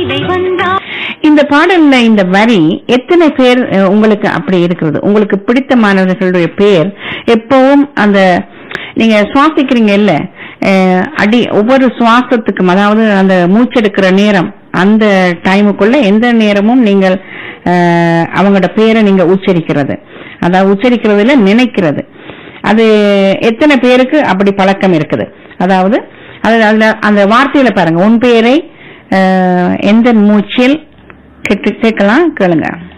விடை வந்தா இந்த பாடல்ல இந்த வரி எத்தனை பேர் அஹ், உங்களுக்கு அப்படி இருக்கிறது உங்களுக்கு பிடித்தமானவர்களுடைய பேர் எப்பவும் அந்த நீங்க சுவாசிக்கிறீங்க இல்ல அஹ், அடி ஒவ்வொரு சுவாசத்துக்கும் அதாவது அந்த மூச்செடுக்கிற நேரம் அந்த டைமுக்குள்ள எந்த நேரமும் நீங்கள் அஹ், அவங்களோட பேரை நீங்க உச்சரிக்கிறது அதாவது உச்சரிக்கிறதுல நினைக்கிறது அது எத்தனை பேருக்கு அப்படி பழக்கம் இருக்குது அதாவது அது அதுல அந்த வார்த்தையில பாருங்க உன் பேரை அஹ், எந்த மூச்சில் கேட்டு கேட்கலாம் கேளுங்க